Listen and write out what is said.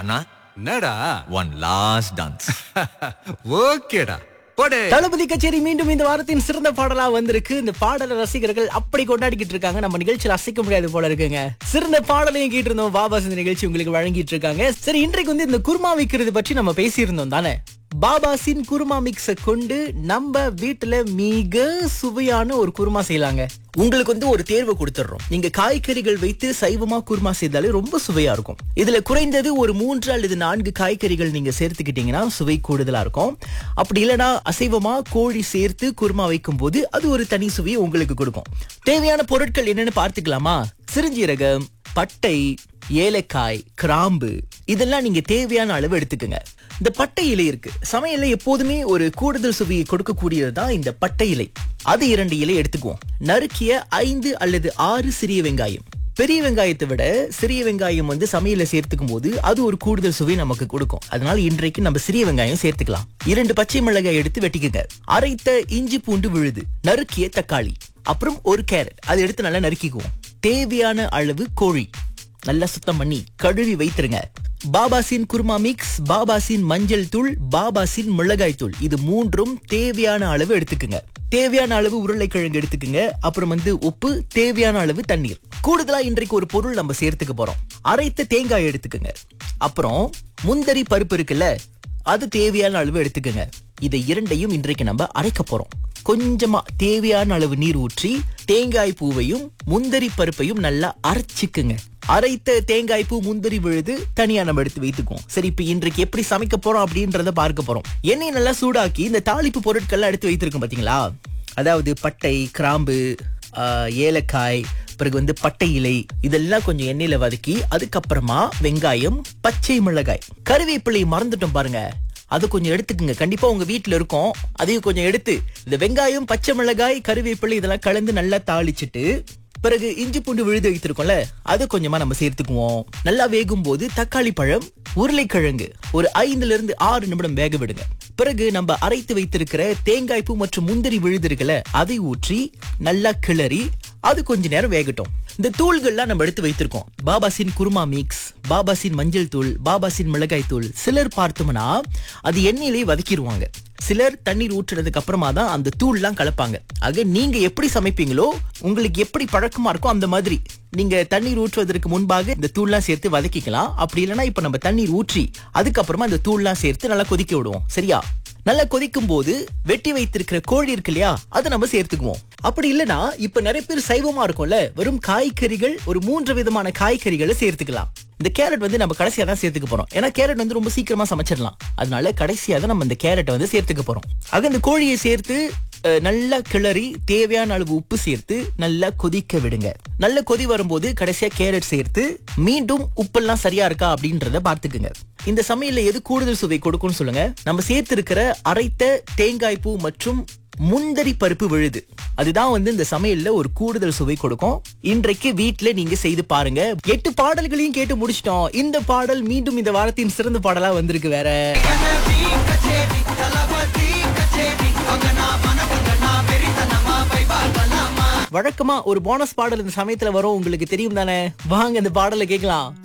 அண்ணா என்னடா one last dance ஓகேடா போடே தளபதி கச்சேரி மீண்டும் இந்த வாரத்தின் சிறந்த பாடலா வந்திருக்கு இந்த பாடல ரசிகர்கள் அப்படி கொண்டாடிக்கிட்டு இருக்காங்க நம்ம நிகழ்ச்சியில் அசைக்க முடியாது போல இருக்குங்க சிறந்த பாடலையும் கேட்டு இருந்தோம் பாபாஸ் இந்த நிகழ்ச்சி உங்களுக்கு வழங்கிட்டு இருக்காங்க சரி இன்றைக்கு வந்து இந்த குருமா விக்கிறது பற்றி நம்ம பேசியிருந்தோம் தானே பாபாசின் குருமா மிக்ஸ கொண்டு நம்ம வீட்டுல மிக சுவையான ஒரு குருமா செய்யலாங்க உங்களுக்கு வந்து ஒரு தேர்வு கொடுத்துடுறோம் நீங்க காய்கறிகள் வைத்து சைவமா குருமா செய்தாலே ரொம்ப சுவையா இருக்கும் இதுல குறைந்தது ஒரு மூன்று அல்லது நான்கு காய்கறிகள் நீங்க சேர்த்துக்கிட்டீங்கன்னா சுவை கூடுதலா இருக்கும் அப்படி இல்லைன்னா அசைவமா கோழி சேர்த்து குருமா வைக்கும் போது அது ஒரு தனி சுவையை உங்களுக்கு கொடுக்கும் தேவையான பொருட்கள் என்னன்னு பார்த்துக்கலாமா சிறுஞ்சீரகம் பட்டை ஏலக்காய் கிராம்பு இதெல்லாம் நீங்க தேவையான அளவு எடுத்துக்கோங்க இந்த பட்டை இலை இருக்கு சமையல்ல எப்போதுமே ஒரு கூடுதல் சுவையை கொடுக்கக்கூடியது தான் இந்த பட்டை இலை அது இரண்டு இலை எடுத்துக்குவோம் நறுக்கிய ஐந்து அல்லது ஆறு சிறிய வெங்காயம் பெரிய வெங்காயத்தை விட சிறிய வெங்காயம் வந்து சமையல சேர்த்துக்கும் போது அது ஒரு கூடுதல் சுவை நமக்கு கொடுக்கும் அதனால இன்றைக்கு நம்ம சிறிய வெங்காயம் சேர்த்துக்கலாம் இரண்டு பச்சை மிளகாய் எடுத்து வெட்டிக்கங்க அரைத்த இஞ்சி பூண்டு விழுது நறுக்கிய தக்காளி அப்புறம் ஒரு கேரட் அதை எடுத்து நல்லா நறுக்கிக்குவோம் தேவையான அளவு கோழி நல்லா சுத்தம் பண்ணி கழுவி வைத்திருங்க பாபாசின் குருமா மிக்ஸ் பாபாசின் மஞ்சள் தூள் பாபாசின் மிளகாய் தூள் இது மூன்றும் தேவையான அளவு எடுத்துக்குங்க தேவையான அளவு உருளைக்கிழங்கு எடுத்துக்குங்க அப்புறம் வந்து உப்பு தேவையான அளவு தண்ணீர் கூடுதலா இன்றைக்கு ஒரு பொருள் நம்ம சேர்த்துக்க போறோம் அரைத்த தேங்காய் எடுத்துக்குங்க அப்புறம் முந்தரி பருப்பு இருக்குல்ல அது தேவையான அளவு எடுத்துக்கங்க இதை இரண்டையும் இன்றைக்கு நம்ம அரைக்க போறோம் கொஞ்சமா தேவையான அளவு நீர் ஊற்றி தேங்காய் பூவையும் முந்தரி பருப்பையும் நல்லா அரைச்சிக்குங்க அரைத்த தேங்காய் பூ முந்தரி விழுது தனியா நம்ம எடுத்து வைத்துக்குவோம் சரி இப்ப இன்றைக்கு எப்படி சமைக்க போறோம் அப்படின்றத பார்க்க போறோம் எண்ணெய் நல்லா சூடாக்கி இந்த தாளிப்பு பொருட்கள்லாம் எடுத்து வைத்திருக்கோம் பாத்தீங்களா அதாவது பட்டை கிராம்பு ஆஹ், ஏலக்காய் பிறகு வந்து பட்டை இலை இதெல்லாம் கொஞ்சம் எண்ணெயில வதக்கி அதுக்கப்புறமா வெங்காயம் பச்சை மிளகாய் கருவேப்பிலை மறந்துட்டோம் பாருங்க அது கொஞ்சம் எடுத்துக்குங்க கண்டிப்பா உங்க வீட்ல இருக்கும் அதையும் கொஞ்சம் எடுத்து இந்த வெங்காயம் பச்சை மிளகாய் கருவேப்பிலை இதெல்லாம் கலந்து நல்லா தாளிச்சிட்டு பிறகு இஞ்சி பூண்டு விழுது வைத்திருக்கோம்ல அது கொஞ்சமா நம்ம சேர்த்துக்குவோம் நல்லா வேகும் போது தக்காளி பழம் உருளைக்கிழங்கு ஒரு ஐந்துல இருந்து ஆறு நிமிடம் வேக விடுங்க பிறகு நம்ம அரைத்து வைத்திருக்கிற தேங்காய் பூ மற்றும் முந்திரி விழுது இருக்குல்ல அதை ஊற்றி நல்லா கிளறி அது கொஞ்ச நேரம் வேகட்டும் இந்த தூள்கள்லாம் நம்ம எடுத்து வைத்திருக்கோம் பாபாசின் குருமா மிக்ஸ் பாபாசின் மஞ்சள் தூள் பாபாசின் மிளகாய் தூள் சிலர் பார்த்தோம்னா அது எண்ணெயிலேயே வதக்கிடுவாங்க சிலர் தண்ணீர் ஊற்றுனதுக்கு அப்புறமா தான் அந்த தூள்லாம் கலப்பாங்க ஆக நீங்க எப்படி சமைப்பீங்களோ உங்களுக்கு எப்படி பழக்கமா இருக்கோ அந்த மாதிரி நீங்க தண்ணீர் ஊற்றுவதற்கு முன்பாக இந்த தூள்லாம் சேர்த்து வதக்கிக்கலாம் அப்படி இல்லைன்னா இப்ப நம்ம தண்ணீர் ஊற்றி அதுக்கப்புறமா இந்த தூள்லாம் சேர்த்து நல்லா கொதிக்க விடுவோம் சரியா நல்லா கொதிக்கும் போது வெட்டி வைத்திருக்கிற கோழி இருக்கு இல்லையா அதை நம்ம சேர்த்துக்குவோம் அப்படி இல்லனா இப்ப நிறைய பேர் சைவமா இருக்கும்ல வெறும் காய்கறிகள் ஒரு மூன்று விதமான காய்கறிகளை சேர்த்துக்கலாம் இந்த கேரட் வந்து நம்ம கடைசியா தான் சேர்த்துக்க போறோம் ஏன்னா கேரட் வந்து ரொம்ப சீக்கிரமா சமைச்சிடலாம் அதனால கடைசியா தான் நம்ம இந்த கேரட்டை வந்து சேர்த்துக்க போறோம் ஆக இந்த கோழியை சேர்த்து அஹ், நல்லா கிளறி தேவையான அளவு உப்பு சேர்த்து நல்லா கொதிக்க விடுங்க நல்ல கொதி வரும்போது கடைசியா கேரட் சேர்த்து மீண்டும் உப்பெல்லாம் சரியா இருக்கா அப்படின்றத பார்த்துக்குங்க இந்த சமையல்ல எது கூடுதல் சுவை கொடுக்கும்னு சொல்லுங்க நம்ம சேர்த்திருக்கிற அரைத்த தேங்காய் பூ மற்றும் முந்தரி பருப்பு விழுது அதுதான் வந்து இந்த சமையல்ல ஒரு கூடுதல் சுவை கொடுக்கும் இன்றைக்கு வீட்ல நீங்க செய்து பாருங்க எட்டு பாடல்களையும் கேட்டு முடிச்சிட்டோம் இந்த பாடல் மீண்டும் இந்த வாரத்தின் சிறந்த பாடலா வந்திருக்கு வேற வழக்கமா ஒரு போனஸ் பாடல் இந்த சமயத்துல வரும் உங்களுக்கு தெரியும் தானே வாங்க இந்த பாடலை கேட்கலாம்